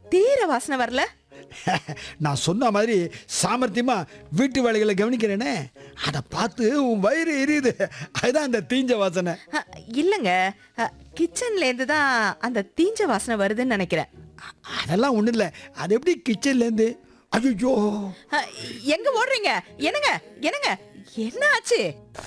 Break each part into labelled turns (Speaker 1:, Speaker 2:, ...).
Speaker 1: தீர வாசனை வரல
Speaker 2: நான் சொன்ன மாதிரி சாமர்த்தியமா வீட்டு வேலைகளை கவனிக்கிறேனே அதை பார்த்து உன் வயிறு எரியுது அதுதான் அந்த தீஞ்ச வாசனை
Speaker 1: அ, இல்லைங்க கிச்சன்ல இருந்து தான் அந்த தீஞ்ச வாசனை வருதுன்னு நினைக்கிறேன்
Speaker 2: அ- அதெல்லாம் ஒன்றும் இல்லை அது எப்படி கிச்சன்லேருந்து ஐயோ
Speaker 1: அ, எங்க ஓடுறீங்க என்னங்க என்னங்க என்ன ஆச்சு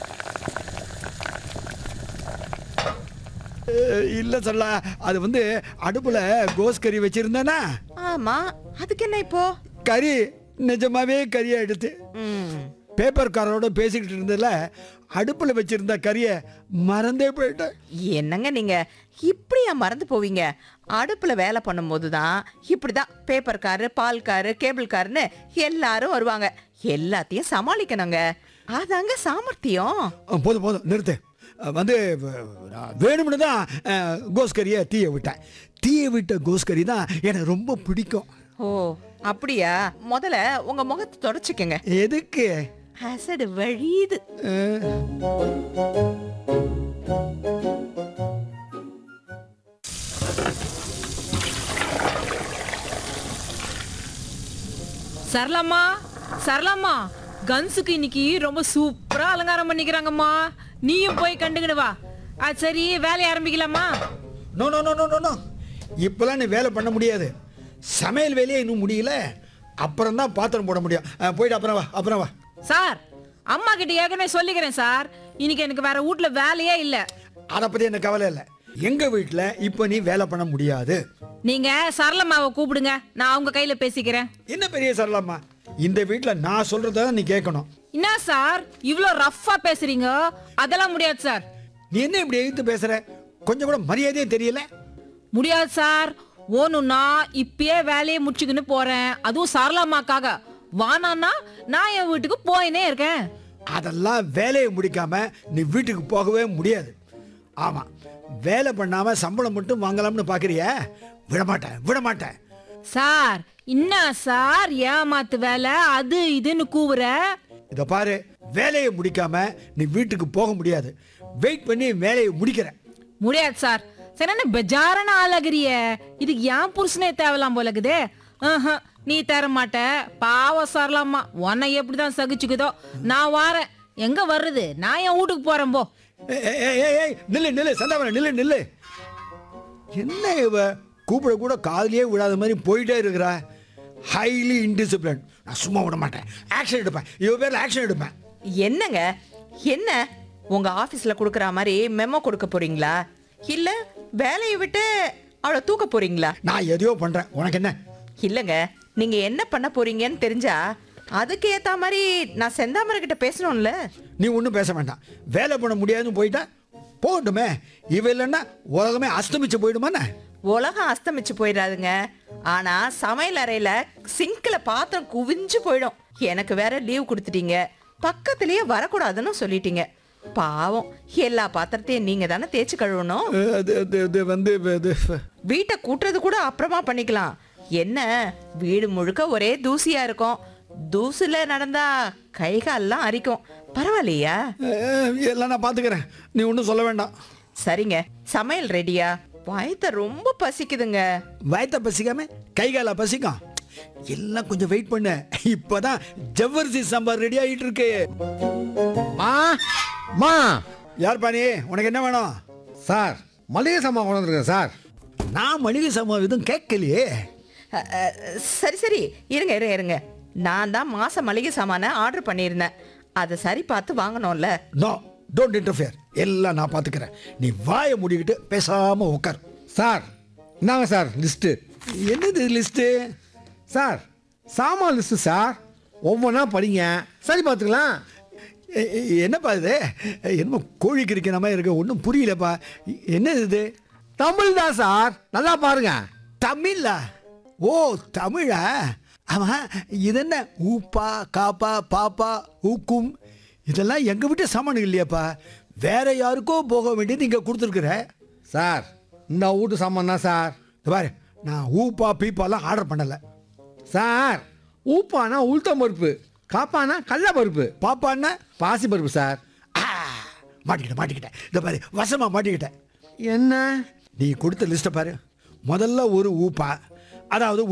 Speaker 2: இல்லை சொல்ல அது வந்து அடுப்பில் கோஸ் கறி வச்சுருந்தேனா
Speaker 1: ஆமா அதுக்கு என்ன இப்போ
Speaker 2: கறி நிஜமாவே கறியை எடுத்து
Speaker 1: ம்,
Speaker 2: பேப்பர் காரோட பேசிக்கிட்டு இருந்ததுல அடுப்பில் வச்சிருந்த கறியை மறந்தே போயிட்டேன்
Speaker 1: என்னங்க நீங்க இப்படியா மறந்து போவீங்க அடுப்புல வேலை பண்ணும்போது தான் இப்படிதான் பேப்பர் காரு பால் காரு கேபிள் காருன்னு எல்லாரும் வருவாங்க எல்லாத்தையும் சமாளிக்கணுங்க அதாங்க சாமர்த்தியம்
Speaker 2: அஹ் போதும் போதும் நிறுத்து அஹ் வந்து வ- நான் வேணும்னு தான் அஹ், கோஸ் கறியை தீய விட்டேன் தீய விட்ட கோஸ் கறி தான் எனக்கு ரொம்ப பிடிக்கும்
Speaker 1: ஓ அப்படியா முதல்ல உங்க முகத்தை தொடச்சுக்கங்க
Speaker 2: எதுக்கு
Speaker 1: அசடு வழியுது
Speaker 2: அஹ்,
Speaker 3: சரளாம்மா சரளாம்மா கன்ஸுக்கு இன்னைக்கு ரொம்ப சூப்பரா அலங்காரம் பண்ணிக்கிறாங்கம்மா நீயும் போய் கண்டுக்கிடு வா ஆ சரி வேலையை ஆரம்பிக்கலாமா
Speaker 2: no no no no no no இப்போலாம் நீ வேலை பண்ண முடியாது சமையல் வேலையே இன்னும் முடியல அப்புறம் தான் பாத்திரம் போட முடியும் அஹ், போயிட்டு அப்புறம் வா அப்புறம் வா
Speaker 3: சார் அம்மா கிட்ட ஏற்கனவே சொல்லிக்கிறேன் சார் இன்னைக்கு எனக்கு வேற வீட்ல வேலையே இல்ல
Speaker 2: அதை பற்றி எனக்கு கவலை இல்லை எங்கள் வீட்டில் இப்போ நீ வேலை பண்ண முடியாது
Speaker 3: நீங்க சரளம்மாவை கூப்பிடுங்க நான் அவங்க கையில பேசிக்கிறேன்
Speaker 2: என்ன பெரிய சரளாம்மா இந்த வீட்டில் நான் சொல்கிறத நீ கேட்கணும்
Speaker 3: என்ன சார் இவ்ளோ ரஃப்பா பேசுறீங்க அதெல்லாம் முடியாது சார்
Speaker 2: நீ என்ன இப்படி எழுத்து பேசுற கொஞ்சம் கூட மரியாதையே தெரியல
Speaker 3: முடியாது சார் ஓணும்னா இப்பயே வேலையை முடிச்சுக்கின்னு போறேன் அதுவும் சரளம்மாக்காக வானான்னா நான் என் வீட்டுக்கு போயினே இருக்கேன்
Speaker 2: அதெல்லாம் வேலையை முடிக்காம நீ வீட்டுக்கு போகவே முடியாது ஆமா வேலை பண்ணாம சம்பளம் மட்டும் வாங்கலாம்னு பாக்குறிய விட மாட்டேன் விட மாட்டேன்
Speaker 3: சார் என்ன சார் ஏமாத்து வேலை அது இதுன்னு கூவுற
Speaker 2: இதை பாரு வேலையை முடிக்காம நீ வீட்டுக்கு போக முடியாது வெயிட் பண்ணி வேலையை முடிக்கிற
Speaker 3: முடியாது சார் சரி என்ன பெஜாரான ஆளாகிறிய இதுக்கு ஏன் புருஷனே தேவலாம் போல இருக்குதே ஆஹா, நீ தர மாட்ட பாவம் சார்லாமா உன்னை எப்படிதான் சகிச்சுக்குதோ நான் வாரேன் எங்க வர்றது நான் என் வீட்டுக்கு போறேன் போ
Speaker 2: ஏய், ஏய், ஏய், ஏய், ஏய், நில்லு நில்லு சந்தாமரம் நில்லு நில்லு என்ன இவ கூப்பிட கூட காதுலயே விடாத மாதிரி போயிட்டே இருக்கிறா ஹைலி இன்டிசிப்ளின் நான் சும்மா விட மாட்டேன் ஆக்ஷன் எடுப்பேன் இவ பேர்ல ஆக்ஷன் எடுப்பேன்
Speaker 1: என்னங்க என்ன உங்க ஆபீஸ்ல கொடுக்கற மாதிரி மெமோ கொடுக்க போறீங்களா இல்ல வேலையை விட்டு அவளை தூக்க போறீங்களா
Speaker 2: நான் எதையோ பண்றேன் உனக்கு என்ன
Speaker 1: இல்லங்க நீங்க என்ன பண்ண போறீங்கன்னு தெரிஞ்சா அதுக்கு ஏத்த மாதிரி நான் செந்தாமரை கிட்ட பேசணும்ல
Speaker 2: நீ ஒன்றும் பேச வேண்டாம் வேலை பண்ண முடியாதுன்னு போயிட்டா போகட்டுமே இவ இல்லைன்னா உலகமே அஸ்தமிச்சு போயிடுமாண்ணே
Speaker 1: உலகம் அஸ்தமிச்சு போயிடாதுங்க ஆனா சமையல் அறையில சிங்க்ல பாத்திரம் குவிஞ்சு போயிடும் எனக்கு வேற லீவ் கொடுத்துட்டீங்க பக்கத்திலேயே வரக்கூடாதுன்னு சொல்லிட்டீங்க பாவம் எல்லா பாத்திரத்தையும் நீங்க தானே தேய்ச்சி கழுவணும்
Speaker 2: அது அது அது வந்து இது
Speaker 1: வீட்டை கூட்டுறது கூட அப்புறமா பண்ணிக்கலாம் என்ன வீடு முழுக்க ஒரே தூசியா இருக்கும் தூசுல நடந்தா கை கால்லாம் அரிக்கும் பரவாயில்லையா
Speaker 2: அஹ், எல்லாம் நான் பார்த்துக்கிறேன் நீ ஒன்றும் சொல்ல வேண்டாம்
Speaker 1: சரிங்க சமையல் ரெடியா வயத்த ரொம்ப பசிக்குதுங்க
Speaker 2: வயத்த பசிக்காம கை கால பசிக்கும் எல்லாம் கொஞ்சம் வெயிட் பண்ணு இப்போதான் ஜவ்வரிசி சாம்பார் ரெடி ஆகிட்டு இருக்கு
Speaker 4: மா மா
Speaker 2: யார் பாணி உனக்கு என்ன வேணும்
Speaker 4: சார் மளிகை சாமான் கொண்டு வந்துருக்கேன் சார்
Speaker 2: நான் மளிகை சாமான் எதுவும் கேட்கலையே
Speaker 1: அ, அ, சரி சரி இருங்க இருங்க இருங்க நான் தான் மாச மளிகை சாமான ஆர்டர் பண்ணியிருந்தேன் அதை சரி பார்த்து வாங்கணும்ல
Speaker 2: நோ டோன்ட் இன்டர்ஃபியர் எல்லாம் நான் பார்த்துக்கிறேன் நீ வாயை மூடிக்கிட்டு பேசாம உட்கார்
Speaker 4: சார் இந்தாங்க சார் லிஸ்ட்டு
Speaker 2: என்னது லிஸ்ட்டு
Speaker 4: சார் சாமான் லிஸ்ட்டு சார் ஒவ்வொன்றா படிங்க சரி பார்த்துக்கலாம்
Speaker 2: என்னப்பா இது என்னமோ கோழி கிரிக்கிற மாதிரி இருக்கு ஒன்றும் புரியலப்பா என்னது இது
Speaker 4: தமிழ் தான் சார் நல்லா பாருங்க
Speaker 2: தமிழா ஓ தமிழா ஆமா இது என்ன ஊப்பா காப்பா பாப்பா ஊக்கும் இதெல்லாம் எங்க வீட்டு சாமான்கள் இல்லையாப்பா வேற யாருக்கோ போக வேண்டியது இங்க கொடுத்துருக்குற
Speaker 4: சார் இந்த வீட்டு சாமான் தான் சார்
Speaker 2: இந்த பாரு நான் ஊப்பா பீப்பாலாம் ஆர்டர் பண்ணல
Speaker 4: சார் ஊப்பானா உளுத்தம் பருப்பு காப்பானா கடல பருப்பு
Speaker 2: பாப்பான்னா
Speaker 4: பாசி பருப்பு சார்
Speaker 2: ஆ, மாட்டிக்கிட்டேன் மாட்டிக்கிட்டேன் இந்த பாரு வசமா மாட்டிக்கிட்டேன்
Speaker 4: என்ன
Speaker 2: நீ கொடுத்த லிஸ்ட்டை பாரு முதல்ல ஒரு ஊப்பா அதாவது